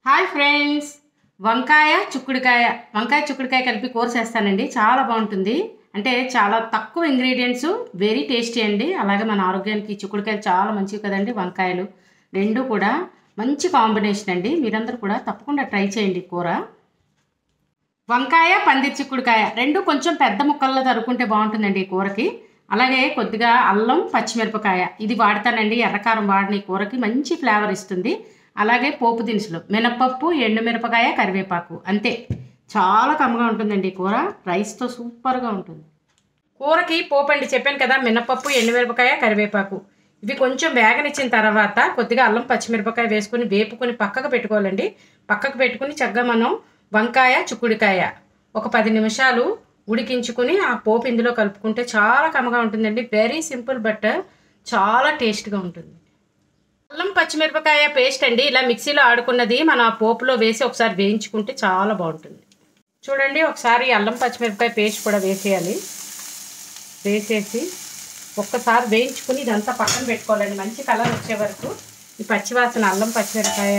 hi friends వంకాయ చుక్కుడుకాయ వంకాయ చుక్కుడుకాయ కలిపి కూర చేస్తానండి చాలా బాగుంటుంది అంటే చాలా తక్కువ ఇంగ్రీడియంట్స్ వెరీ టేస్టీ అండి అలాగే మన ఆరోగ్యానికి చిక్కుడుకాయలు చాలా మంచివి కదండి వంకాయలు రెండు కూడా మంచి కాంబినేషన్ అండి మీరందరూ కూడా తప్పకుండా ట్రై చేయండి ఈ కూర వంకాయ పందిరి చిక్కుడుకాయ రెండు కొంచెం పెద్ద ముక్కల్లో తరుక్కుంటే బాగుంటుందండి ఈ కూరకి అలాగే కొద్దిగా అల్లం పచ్చిమిరపకాయ ఇది వాడతానండి ఎర్రకారం వాడిన ఈ కూరకి మంచి ఫ్లేవర్ ఇస్తుంది అలాగే పోపు దినుసులు మినపప్పు ఎండుమిరపకాయ కరివేపాకు అంతే చాలా కమ్మగా ఉంటుందండి ఈ కూర రైస్తో సూపర్గా ఉంటుంది కూరకి పోపు అండి చెప్పాను కదా మినపప్పు ఎండుమిరపకాయ కరివేపాకు ఇవి కొంచెం వేగనిచ్చిన తర్వాత కొద్దిగా అల్లం పచ్చిమిరపకాయ వేసుకుని వేపుకొని పక్కకు పెట్టుకోవాలండి పక్కకు పెట్టుకుని చక్కగా మనం వంకాయ చుక్కుడికాయ ఒక పది నిమిషాలు ఉడికించుకుని ఆ పోపు ఇందులో కలుపుకుంటే చాలా కమ్మగా ఉంటుందండి వెరీ సింపుల్ బట్ చాలా టేస్ట్గా ఉంటుంది అల్లం పచ్చిమిరపకాయ పేస్ట్ అండి ఇలా మిక్సీలో ఆడుకున్నది మన ఆ పోపులో వేసి ఒకసారి వేయించుకుంటే చాలా బాగుంటుంది చూడండి ఒకసారి అల్లం పచ్చిమిరపకాయ పేస్ట్ కూడా వేసేయాలి వేసేసి ఒక్కసారి వేయించుకుని ఇదంతా పక్కన పెట్టుకోవాలండి మంచి కలర్ వచ్చే వరకు ఈ పచ్చివాసన అల్లం పచ్చిమిరపకాయ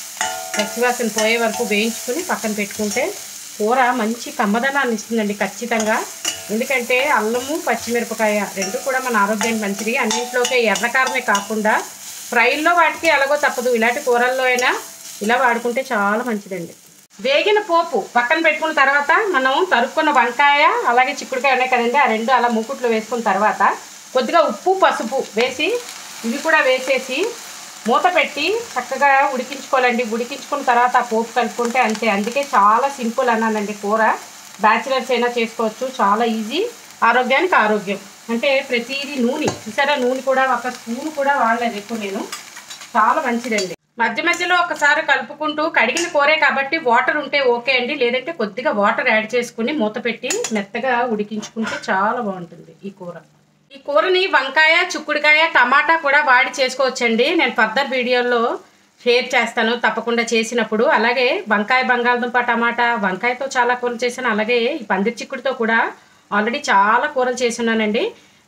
పచ్చివాసన పోయే వరకు వేయించుకుని పక్కన పెట్టుకుంటే కూర మంచి కమ్మదనాన్ని ఇస్తుందండి ఖచ్చితంగా ఎందుకంటే అల్లము పచ్చిమిరపకాయ రెండు కూడా మన ఆరోగ్యానికి మంచిది అన్నింటిలోకి ఎర్రకారమే కాకుండా ఫ్రైల్లో వాటికి ఎలాగో తప్పదు ఇలాంటి కూరల్లో అయినా ఇలా వాడుకుంటే చాలా మంచిదండి వేగిన పోపు పక్కన పెట్టుకున్న తర్వాత మనం తరుక్కున్న వంకాయ అలాగే చిక్కుడుకాయ ఉన్నాయి కదండి ఆ రెండు అలా మూకుట్లో వేసుకున్న తర్వాత కొద్దిగా ఉప్పు పసుపు వేసి ఇవి కూడా వేసేసి మూత పెట్టి చక్కగా ఉడికించుకోవాలండి ఉడికించుకున్న తర్వాత ఆ పోపు కలుపుకుంటే అంతే అందుకే చాలా సింపుల్ అన్నానండి కూర బ్యాచిలర్స్ అయినా చేసుకోవచ్చు చాలా ఈజీ ఆరోగ్యానికి ఆరోగ్యం అంటే ప్రతిదీ నూనె చూసారా నూనె కూడా ఒక స్పూన్ కూడా వాడలేదు ఎక్కువ నేను చాలా మంచిదండి మధ్య మధ్యలో ఒకసారి కలుపుకుంటూ కడిగిన కూరే కాబట్టి వాటర్ ఉంటే ఓకే అండి లేదంటే కొద్దిగా వాటర్ యాడ్ చేసుకుని మూత పెట్టి మెత్తగా ఉడికించుకుంటే చాలా బాగుంటుంది ఈ కూర ఈ కూరని వంకాయ చుక్కుడుకాయ టమాటా కూడా వాడి చేసుకోవచ్చండి నేను ఫర్దర్ వీడియోలో షేర్ చేస్తాను తప్పకుండా చేసినప్పుడు అలాగే వంకాయ బంగాళదుంప టమాటా వంకాయతో చాలా కూరలు చేశాను అలాగే ఈ పందిరి చిక్కుడుతో కూడా ఆల్రెడీ చాలా కూరలు చేస్తున్నానండి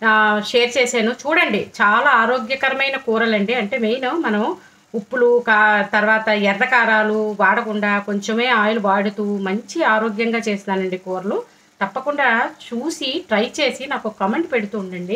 షేర్ చేశాను చూడండి చాలా ఆరోగ్యకరమైన కూరలండి అంటే మెయిన్ మనం ఉప్పులు కా తర్వాత ఎర్ర కారాలు వాడకుండా కొంచెమే ఆయిల్ వాడుతూ మంచి ఆరోగ్యంగా చేస్తున్నానండి కూరలు తప్పకుండా చూసి ట్రై చేసి నాకు ఒక కమెంట్ పెడుతూ ఉండండి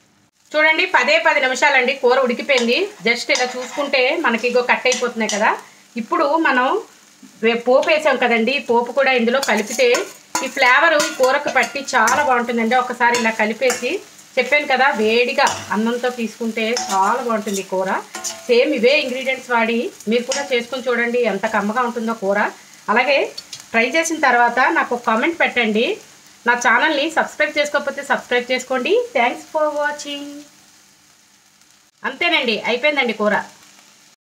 చూడండి పదే పది నిమిషాలండి కూర ఉడికిపోయింది జస్ట్ ఇలా చూసుకుంటే మనకి ఇగో కట్ అయిపోతున్నాయి కదా ఇప్పుడు మనం పోపు వేసాం కదండి పోపు కూడా ఇందులో కలిపితే ఈ ఫ్లేవర్ ఈ కూరకు పట్టి చాలా బాగుంటుందండి ఒకసారి ఇలా కలిపేసి చెప్పాను కదా వేడిగా అన్నంతో తీసుకుంటే చాలా బాగుంటుంది ఈ కూర సేమ్ ఇవే ఇంగ్రీడియంట్స్ వాడి మీరు కూడా చేసుకొని చూడండి ఎంత కమ్మగా ఉంటుందో కూర అలాగే ట్రై చేసిన తర్వాత నాకు ఒక కామెంట్ పెట్టండి నా ఛానల్ని సబ్స్క్రైబ్ చేసుకోకపోతే సబ్స్క్రైబ్ చేసుకోండి థ్యాంక్స్ ఫర్ వాచింగ్ అంతేనండి అయిపోయిందండి కూర